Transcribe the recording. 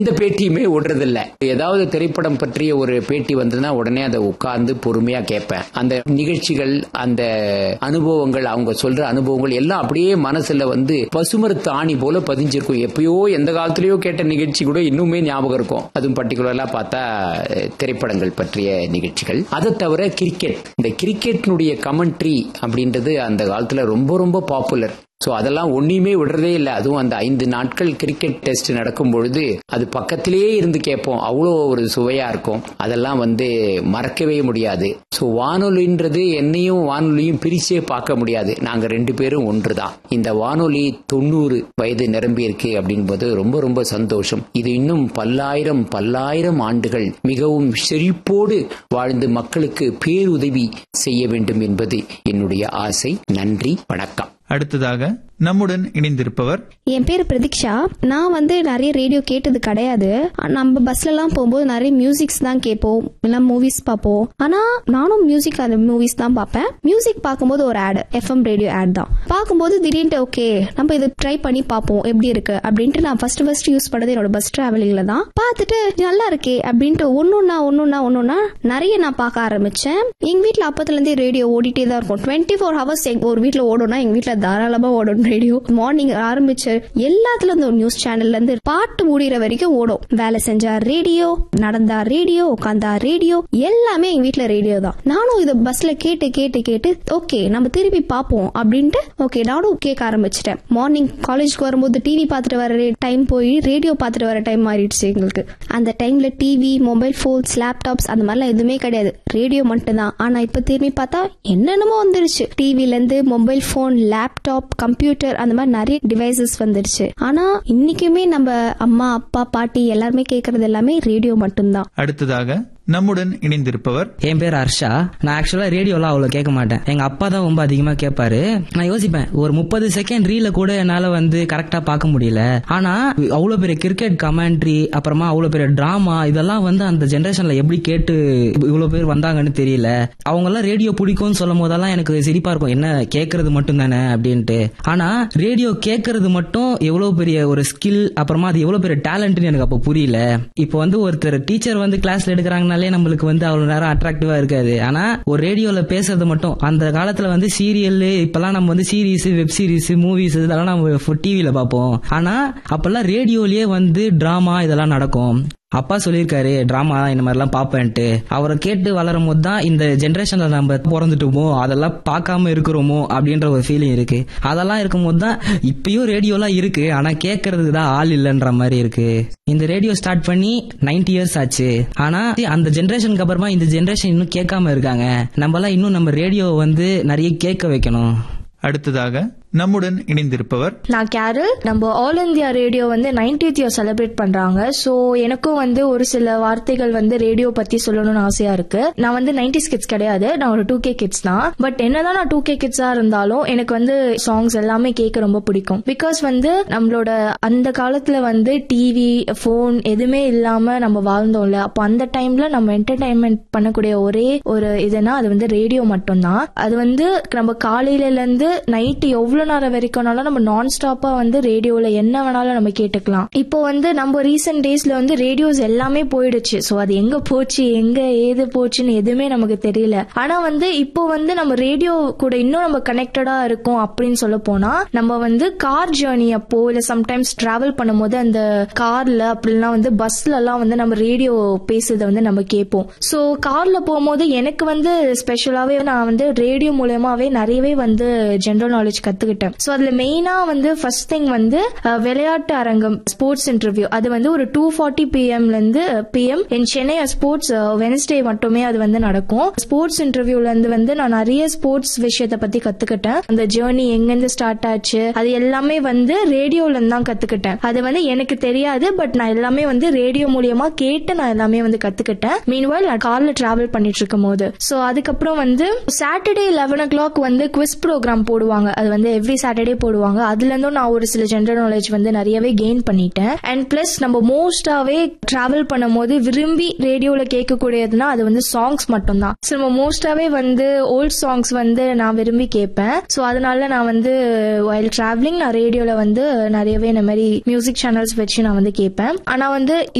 இந்த பேட்டியுமே விடுறதில்ல ஏதாவது திரைப்படம் பற்றிய ஒரு பேட்டி வந்ததுன்னா உடனே அதை உட்கார்ந்து பொறுமையா கேட்பேன் அந்த நிகழ்ச்சிகள் அந்த அனுபவங்கள் அவங்க சொல்ற அனுபவங்கள் எல்லாம் அப்படியே மனசுல வந்து பசுமரத்து ஆணி போல பதிஞ்சிருக்கும் எப்பயோ எந்த காலத்திலயோ கேட்ட நிகழ்ச்சி கூட இன்னுமே ஞாபகம் இருக்கும் அதுவும் பர்டிகுலரா பார்த்தா அஹ், திரைப்படங்கள் பற்றிய நிகழ்ச்சிகள் அதை தவிர கிரிக்கெட் இந்த கிரிக்கெட்னுடைய கமெண்ட்ரி அப்படின்றது அந்த காலத்துல ரொம்ப ரொம்ப பாப்புலர் சோ அதெல்லாம் ஒண்ணுமே விடுறதே இல்லை அதுவும் அந்த ஐந்து நாட்கள் கிரிக்கெட் டெஸ்ட் நடக்கும் பொழுது அது பக்கத்திலேயே இருந்து கேட்போம் அவ்வளோ ஒரு சுவையா இருக்கும் அதெல்லாம் வந்து மறக்கவே முடியாது சோ வானொலின்றது என்னையும் வானொலியும் பிரிச்சே பார்க்க முடியாது நாங்க ரெண்டு பேரும் ஒன்றுதான் இந்த வானொலி தொண்ணூறு வயது நிரம்பி இருக்கு அப்படின்போது ரொம்ப ரொம்ப சந்தோஷம் இது இன்னும் பல்லாயிரம் பல்லாயிரம் ஆண்டுகள் மிகவும் செழிப்போடு வாழ்ந்து மக்களுக்கு பேருதவி செய்ய வேண்டும் என்பது என்னுடைய ஆசை நன்றி வணக்கம் அடுத்ததாக நம்முடன் இணைந்திருப்பவர் என் பேர் பிரதீக்ஷா நான் வந்து நிறைய ரேடியோ கேட்டது கிடையாது நம்ம பஸ்ல எல்லாம் போகும்போது நிறைய மியூசிக்ஸ் தான் கேட்போம் இல்ல மூவிஸ் பார்ப்போம் ஆனா நானும் மியூசிக் அந்த மூவிஸ் தான் பார்ப்பேன் மியூசிக் பார்க்கும்போது ஒரு ஆட் எஃப்எம் ரேடியோ ஆட் தான் பார்க்கும்போது திடீர்னு ஓகே நம்ம இது ட்ரை பண்ணி பார்ப்போம் எப்படி இருக்கு அப்படின்ட்டு நான் ஃபர்ஸ்ட் ஃபர்ஸ்ட் யூஸ் பண்ணது என்னோட பஸ் டிராவலிங்ல தான் பார்த்துட்டு நல்லா இருக்கே அப்படின்ட்டு ஒன்னொன்னா ஒன்னொன்னா ஒன்னொன்னா நிறைய நான் பார்க்க ஆரம்பிச்சேன் எங்க வீட்ல அப்பத்துல இருந்தே ரேடியோ ஓடிட்டே தான் இருக்கும் டுவெண்ட்டி ஃபோர் ஹவர்ஸ் ஒரு வீட்ல ஓடும்னா எங்க வீட்ல தாராளமா ஓடும் ரேடியோ மார்னிங் ஆரம்பிச்சு எல்லாத்துல இருந்து ஒரு நியூஸ் சேனல்ல இருந்து பாட்டு முடிகிற வரைக்கும் ஓடும் வேலை செஞ்சா ரேடியோ நடந்தா ரேடியோ உட்காந்தா ரேடியோ எல்லாமே எங்க வீட்ல ரேடியோ தான் நானும் இதை பஸ்ல கேட்டு கேட்டு கேட்டு ஓகே நம்ம திருப்பி பார்ப்போம் அப்படின்ட்டு ஓகே நானும் கேட்க ஆரம்பிச்சிட்டேன் மார்னிங் காலேஜ்க்கு வரும்போது டிவி பார்த்துட்டு வர டைம் போய் ரேடியோ பார்த்துட்டு வர டைம் மாறிடுச்சு எங்களுக்கு அந்த டைம்ல டிவி மொபைல் போன்ஸ் லேப்டாப்ஸ் அந்த மாதிரிலாம் எதுவுமே கிடையாது ரேடியோ மட்டும்தான் ஆனா இப்ப திரும்பி பார்த்தா என்னென்னமோ வந்துருச்சு டிவில இருந்து மொபைல் போன் லேப்டாப் கம்ப்யூட்டர் அந்த மாதிரி நிறைய டிவைசஸ் வந்துருச்சு ஆனா இன்னைக்குமே நம்ம அம்மா அப்பா பாட்டி எல்லாருமே கேக்குறது எல்லாமே ரேடியோ மட்டும்தான் அடுத்ததாக நம்முடன் இணைந்திருப்பவர் என் பேர் ஹர்ஷா நான் ஆக்சுவலா ரேடியோலாம் அவ்வளவு கேட்க மாட்டேன் எங்க அப்பா தான் ரொம்ப அதிகமா கேட்பாரு நான் யோசிப்பேன் ஒரு முப்பது செகண்ட் ரீல கூட என்னால வந்து கரெக்டா பார்க்க முடியல ஆனா அவ்வளவு பெரிய கிரிக்கெட் கமெண்ட்ரி அப்புறமா அவ்வளவு பெரிய டிராமா இதெல்லாம் வந்து அந்த ஜெனரேஷன்ல எப்படி கேட்டு இவ்வளவு பேர் வந்தாங்கன்னு தெரியல அவங்க எல்லாம் ரேடியோ பிடிக்கும்னு சொல்லும் போதெல்லாம் எனக்கு சிரிப்பா இருக்கும் என்ன கேட்கறது மட்டும் தானே அப்படின்ட்டு ஆனா ரேடியோ கேட்கறது மட்டும் எவ்வளவு பெரிய ஒரு ஸ்கில் அப்புறமா அது எவ்வளவு பெரிய டேலண்ட்னு எனக்கு அப்ப புரியல இப்போ வந்து ஒருத்தர் டீச்சர் வந்து கிளாஸ்ல எடுக்கிறாங்கனாலே நம்மளுக்கு வந்து அவ்வளவு நேரம் அட்ராக்டிவா இருக்காது ஆனா ஒரு ரேடியோல பேசுறது மட்டும் அந்த காலத்துல வந்து சீரியல் இப்பெல்லாம் நம்ம வந்து சீரிஸ் வெப் சீரிஸ் மூவிஸ் இதெல்லாம் நம்ம டிவில பார்ப்போம் ஆனா அப்பெல்லாம் ரேடியோலயே வந்து டிராமா இதெல்லாம் நடக்கும் அப்பா சொல்லியிருக்காரு டிராமா இந்த மாதிரிலாம் பார்ப்பேன்ட்டு அவரை கேட்டு வளரும் போது தான் இந்த ஜென்ரேஷன்ல நம்ம பிறந்துட்டோமோ அதெல்லாம் பார்க்காம இருக்கிறோமோ அப்படின்ற ஒரு ஃபீலிங் இருக்கு அதெல்லாம் இருக்கும்போது தான் இப்பயும் ரேடியோலாம் இருக்கு ஆனா கேட்கறதுக்கு தான் ஆள் இல்லைன்ற மாதிரி இருக்கு இந்த ரேடியோ ஸ்டார்ட் பண்ணி 90 இயர்ஸ் ஆச்சு ஆனா அந்த ஜென்ரேஷனுக்கு அப்புறமா இந்த ஜென்ரேஷன் இன்னும் கேட்காம இருக்காங்க நம்மலாம் இன்னும் நம்ம ரேடியோ வந்து நிறைய கேட்க வைக்கணும் அடுத்ததாக நம்முடன் இணைந்திருப்பவர் நான் கேரல் நம்ம ஆல் இந்தியா ரேடியோ வந்து நைன்டீத் இயர் செலிப்ரேட் பண்றாங்க சோ எனக்கும் வந்து ஒரு சில வார்த்தைகள் வந்து ரேடியோ பத்தி சொல்லணும்னு ஆசையா இருக்கு நான் வந்து நைன்டிஸ் கிட்ஸ் கிடையாது நான் ஒரு டூ கே கிட்ஸ் தான் பட் என்னதான் நான் டூ கே கிட்ஸா இருந்தாலும் எனக்கு வந்து சாங்ஸ் எல்லாமே கேட்க ரொம்ப பிடிக்கும் பிகாஸ் வந்து நம்மளோட அந்த காலத்துல வந்து டிவி போன் எதுவுமே இல்லாம நம்ம வாழ்ந்தோம்ல அப்போ அந்த டைம்ல நம்ம என்டர்டைன்மெண்ட் பண்ணக்கூடிய ஒரே ஒரு இதுனா அது வந்து ரேடியோ மட்டும்தான் அது வந்து நம்ம காலையில இருந்து நைட்டு எவ்வளவு நேரம் வரைக்கும்னாலும் நம்ம நான் ஸ்டாப்பா வந்து ரேடியோல என்ன வேணாலும் நம்ம கேட்டுக்கலாம் இப்போ வந்து நம்ம ரீசெண்ட் டேஸ்ல வந்து ரேடியோஸ் எல்லாமே போயிடுச்சு சோ அது எங்க போச்சு எங்க ஏது போச்சுன்னு எதுவுமே நமக்கு தெரியல ஆனா வந்து இப்போ வந்து நம்ம ரேடியோ கூட இன்னும் நம்ம கனெக்டடா இருக்கோம் அப்படின்னு சொல்ல போனா நம்ம வந்து கார் ஜேர்னி அப்போ இல்ல சம்டைம்ஸ் டிராவல் பண்ணும்போது அந்த கார்ல அப்படிலாம் வந்து பஸ்ல எல்லாம் வந்து நம்ம ரேடியோ பேசுறத வந்து நம்ம கேட்போம் சோ கார்ல போகும்போது எனக்கு வந்து ஸ்பெஷலாவே நான் வந்து ரேடியோ மூலயமாவே நிறையவே வந்து ஜென்ரல் நாலேஜ் கத்துக்கிட்டேன் சோ அதுல மெயினா வந்து ஃபர்ஸ்ட் திங் வந்து அஹ், விளையாட்டு அரங்கம் ஸ்போர்ட்ஸ் இன்டர்வியூ அது வந்து ஒரு டூ ஃபார்ட்டி பிஎம்ல இருந்து பிஎம் என் சென்னை ஸ்போர்ட்ஸ் வெனஸ்டே மட்டுமே அது வந்து நடக்கும் ஸ்போர்ட்ஸ் இன்டர்வியூல இருந்து வந்து நான் நிறைய ஸ்போர்ட்ஸ் விஷயத்த பத்தி கத்துக்கிட்டேன் அந்த ஜேர்னி எங்கிருந்து ஸ்டார்ட் ஆச்சு அது எல்லாமே வந்து ரேடியோல இருந்து தான் கத்துக்கிட்டேன் அது வந்து எனக்கு தெரியாது பட் நான் எல்லாமே வந்து ரேடியோ மூலியமா கேட்டு நான் எல்லாமே வந்து கத்துக்கிட்டேன் மீன்வாயில் நான் கார்ல டிராவல் பண்ணிட்டு இருக்கும் போது சோ அதுக்கப்புறம் வந்து சாட்டர்டே லெவன் ஓ கிளாக் வந்து குவிஸ் ப்ரோக்ராம் போடுவாங்க அது வந்து எவ்ரி சாட்டர்டே போடுவாங்க அதுல இருந்தும் நான் ஒரு சில ஜென்ரல் நாலேஜ் வந்து நிறையவே கெயின் பண்ணிட்டேன் அண்ட் பிளஸ் நம்ம மோஸ்டாவே டிராவல் பண்ணும்போது விரும்பி ரேடியோல கேட்கக்கூடியதுன்னா அது வந்து சாங்ஸ் மட்டும்தான் ஸோ நம்ம மோஸ்டாவே வந்து ஓல்ட் சாங்ஸ் வந்து நான் விரும்பி கேட்பேன் ஸோ அதனால நான் வந்து வைல் டிராவலிங் நான் ரேடியோல வந்து நிறையவே இந்த மாதிரி மியூசிக் சேனல்ஸ் வச்சு நான் வந்து கேட்பேன் ஆனா வந்து